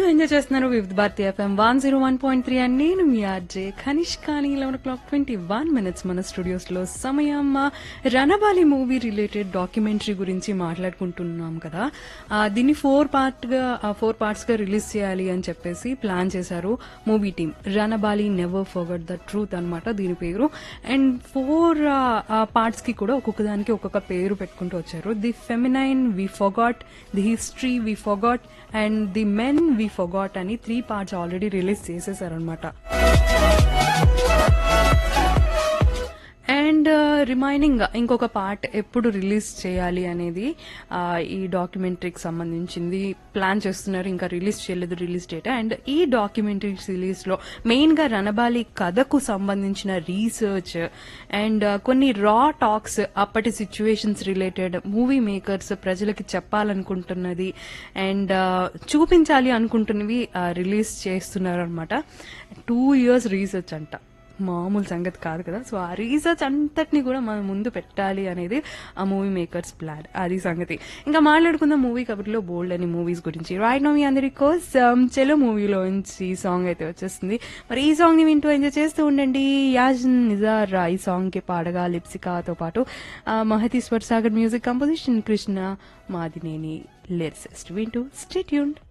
enjoy చేస్తున్నారు Vividh Bharati FM one zero one point three and నేను మీ ఆర్జే ఖనిష్ కానీ eleven o'clock twenty one minutes మన స్టూడియోస్ లో సమయం ఆ, రణబాలి మూవీ రిలేటెడ్ డాక్యుమెంటరీ గురించి మాట్లాడుకుంటున్నాం కదా ఆ, దీన్ని ఫోర్ పార్ట్ గా ఫోర్ పార్ట్స్ గా రిలీజ్ చేయాలి అని చెప్పేసి ప్లాన్ చేశారు movie team Ranabali never forget the truth అన్నమాట దీని పేరు అండ్ ఫోర్ పార్ట్స్ కి కూడా ఒక్కొక్క దానికి ఒక్కొక్క పేరు పెట్టుకుంటూ వచ్చారు the feminine we forgot the history we forgot and the men we forgot అని త్రీ పార్ట్స్ ఆల్రెడీ రిలీజ్ చేసేసారనమాట అండ్ రిమైనింగ్ ఇంకొక పార్ట్ ఎప్పుడు రిలీజ్ చేయాలి అనేది ఆ, ఈ డాక్యుమెంటరీకి సంబంధించింది ప్లాన్ చేస్తున్నారు ఇంకా రిలీజ్ చేయలేదు రిలీజ్ డేట్ అండ్ ఈ డాక్యుమెంటరీ సిరీస్ లో మెయిన్ గా రణబాలి కథకు సంబంధించిన రీసెర్చ్ అండ్ కొన్ని రా టాక్స్ అప్పటి సిచ్యువేషన్స్ రిలేటెడ్ మూవీ మేకర్స్ ప్రజలకి చెప్పాలనుకుంటున్నది అండ్ చూపించాలి అనుకుంటున్నవి రిలీజ్ చేస్తున్నారు అనమాట టూ ఇయర్స్ రీసెర్చ్ అంట మామూలు సంగతి కాదు కదా సో ఆ రీసెర్చ్ అంతటిని కూడా మనం ముందు పెట్టాలి అనేది ఆ మూవీ మేకర్స్ ప్లాన్ అది సంగతి ఇంకా మాట్లాడుకుందాం మూవీ కబుర్లో బోల్డ్ అని మూవీస్ గురించి రైట్ నో మీ అందరి కోసం చెలో మూవీలో నుంచి సాంగ్ అయితే వచ్చేస్తుంది మరి ఈ సాంగ్ ని వింటూ ఎంజాయ్ చేస్తూ ఉండండి యాజ్ నిజార్ ఈ సాంగ్ కి పాడగా లిప్సికాతో పాటు ఆ, Mahatishwar Sagar music composition Krishna Madineni lyricist వింటూ స్టేట్యూన్